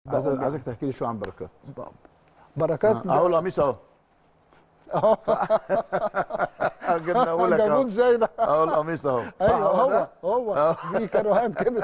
عايز- بقوا- عايزك تحكي لي شويه عن بركات بركات آه، اهو القميص اهو اه جبنا اقول لك جابوه اهو ازاي ده اهو القميص اهو صح ايوه هو ده؟ هو آه. في كروهات كده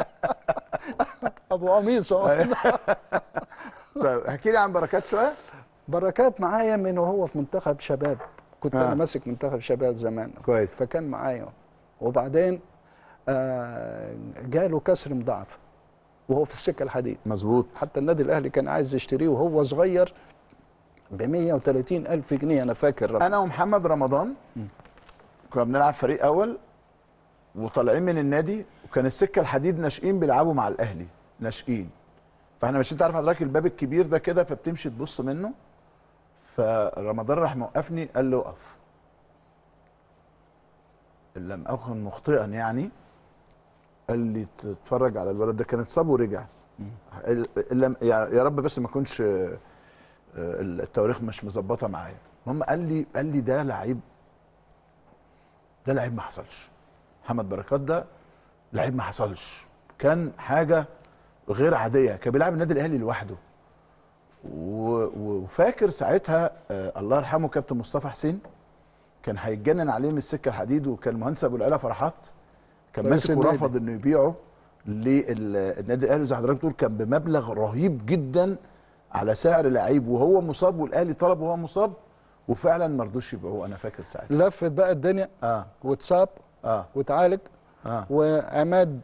ابو قميص اهو طيب احكي لي عن بركات شويه بركات معايا من وهو في منتخب شباب كنت آه. انا ماسك منتخب شباب زمان كويس فكان معايا وبعدين آه جاله كسر مضاعف وهو في السكه الحديد مظبوط حتى النادي الاهلي كان عايز يشتريه وهو صغير ب 130 الف جنيه انا فاكر الرقم. انا ومحمد رمضان كنا بنلعب فريق اول وطالعين من النادي وكان السكه الحديد ناشئين بيلعبوا مع الاهلي ناشئين فاحنا ماشيين تعرف حضرتك الباب الكبير ده كده فبتمشي تبص منه فرمضان راح موقفني قال له اقف إن لم اكن مخطئا يعني قال لي تتفرج على الولد ده كان اتصاب ورجع ال- لم- يا يا رب بس ما اكونش آه، التواريخ مش مظبطه معايا المهم قال لي قال لي ده لعيب ده لعيب ما حصلش محمد بركات ده لعيب ما حصلش كان حاجه غير عاديه كان بيلعب النادي الاهلي لوحده و- وفاكر ساعتها آه الله يرحمه كابتن مصطفى حسين كان هيتجنن عليه من السكه الحديد وكان مهندس ابو العلا فرحات كان رئيس ماسك النادي. ورفض انه يبيعه للنادي الاهلي زي حضرتك بتقول كان بمبلغ رهيب جدا على سعر لعيب وهو مصاب والاهلي طلب وهو مصاب وفعلا ما رضوش يبيعوه انا فاكر ساعتها لفت بقى الدنيا اه واتصاب اه وتعالج اه وعماد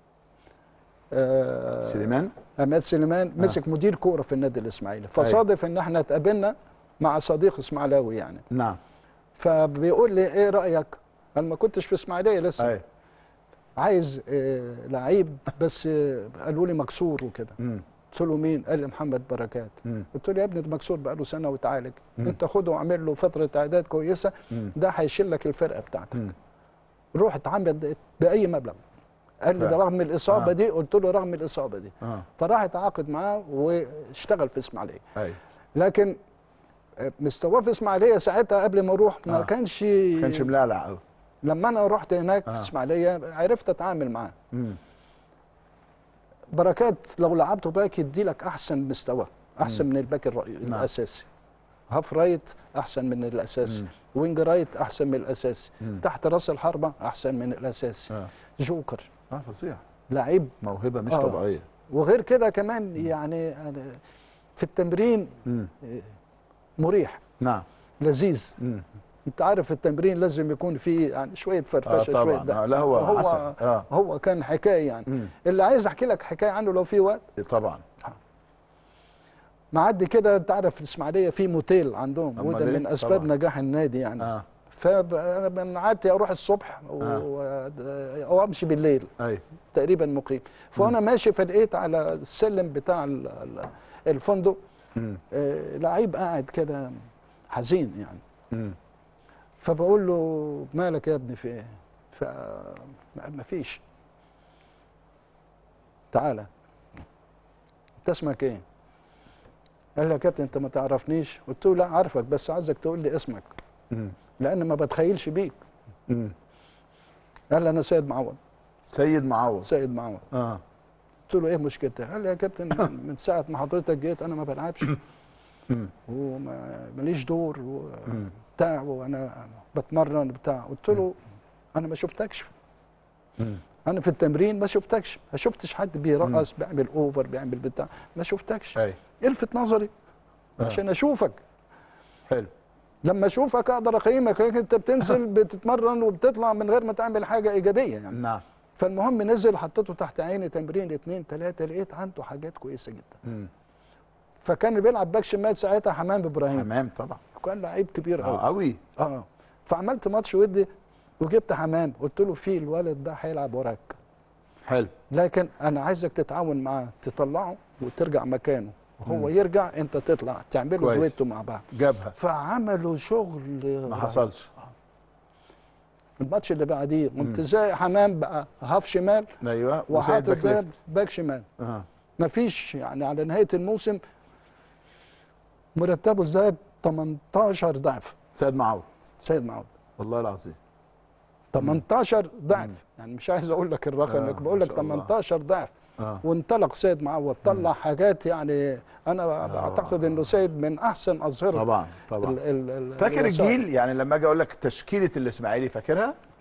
آه سليمان عماد سليمان مسك مدير كوره في النادي الاسماعيلي فصادف ان احنا اتقابلنا مع صديق اسماعيلاوي يعني نعم فبيقول لي ايه رايك انا ما كنتش في اسماعيليه لسه اي عايز آه لعيب بس آه قالوا لي مكسور وكده امم قلت له مين قال لي محمد بركات امم قلت له يا ابني ده مكسور بقاله سنه وتعالج انت خده واعمل له فتره اعداد كويسه مم. ده هيشيل لك الفرقه بتاعتك مم. روح اتعمد باي مبلغ قال لي ده فعلا. رغم الاصابه آه. دي قلت له رغم الاصابه دي اه فراح اتعاقد معاه واشتغل في اسماعيليه اي لكن مستواه في اسماعيليه ساعتها قبل ما اروح ما آه. كانش ما كانش ملعلع قوي لما انا رحت هناك آه. في اسماعيليه عرفت اتعامل معاه امم بركات لو لعبته باك يدي لك احسن مستوى احسن من الباك الرأي الاساسي هاف رايت احسن من الاساسي وينج رايت احسن من الاساسي مم. تحت راس الحربه احسن من الاساسي اه جوكر اه فظيع لعيب موهبه مش آه. طبيعيه وغير كده كمان يعني أنا في التمرين امم مريح نعم لذيذ امم انت عارف التمرين لازم يكون فيه يعني شويه فرفشه آه شويه طبعا ده آه لا هو, هو عسل اه هو كان حكايه يعني مم. اللي عايز احكي لك حكايه عنه لو في وقت طبعا معدي كده انت عارف في الاسماعيليه في موتيل عندهم أمال وده إيه؟ من اسباب طبعاً. نجاح النادي يعني اه فانا من عادتي اروح الصبح و... او امشي بالليل اي تقريبا مقيم فانا ماشي فلقيت على السلم بتاع ال- ال- الفندق امم آه، لعيب قاعد كده حزين يعني امم فبقول له مالك يا ابني في ايه؟ ف ما فيش تعالى انت اسمك ايه؟ قال لي يا كابتن انت ما تعرفنيش قلت له لا عارفك بس عايزك تقول لي اسمك امم لان ما بتخيلش بيك امم قال لي انا سيد معوض سيد معوض سيد معوض اه قلت له ايه مشكلتك؟ قال لي يا كابتن من ساعه ما حضرتك جيت انا ما بلعبش امم وماليش دور مم. وبتاع وانا بتمرن بتاع قلت له انا ما شفتكش امم انا في التمرين ما شفتكش ما شفتش حد بيرقص بيعمل اوفر بيعمل بتاع ما شفتكش اي الفت نظري آه. عشان اشوفك حلو لما اشوفك اقدر اقيمك لكن انت بتنزل بتتمرن وبتطلع من غير ما تعمل حاجه ايجابيه يعني نعم فالمهم نزل حطيته تحت عيني تمرين اثنين ثلاثه لقيت عنده حاجات كويسه جدا امم فكان اللي بيلعب باك شمال ساعتها حمام ابراهيم حمام طبعا كان لعيب كبير اه قوي قوي اه فعملت ماتش ودي وجبت حمام قلت له في الولد ده هيلعب وراك حلو لكن انا عايزك تتعاون معاه تطلعه وترجع مكانه وهو مم. يرجع انت تطلع تعملوا كويس. دويتو مع بعض جابها فعملوا شغل ما حصلش الماتش اللي بعديه قمت زي حمام بقى هاف شمال ايوه وسيد وحاطط باك ده ليفت باك شمال اه مفيش يعني على نهايه الموسم مرتبه زاد 18 ضعف سيد معوض سيد معوض والله العظيم 18 ضعف يعني مش عايز اقول لك الرقم آه، لك بقول ما لك شاء الله. 18 ضعف آه. وانطلق سيد معوض طلع حاجات يعني انا بعتقد انه سيد من احسن اظهره طبعا طبعا ال- ال- ال- فاكر الوسائل. الجيل يعني لما اجي اقول لك تشكيله الاسماعيلي فاكرها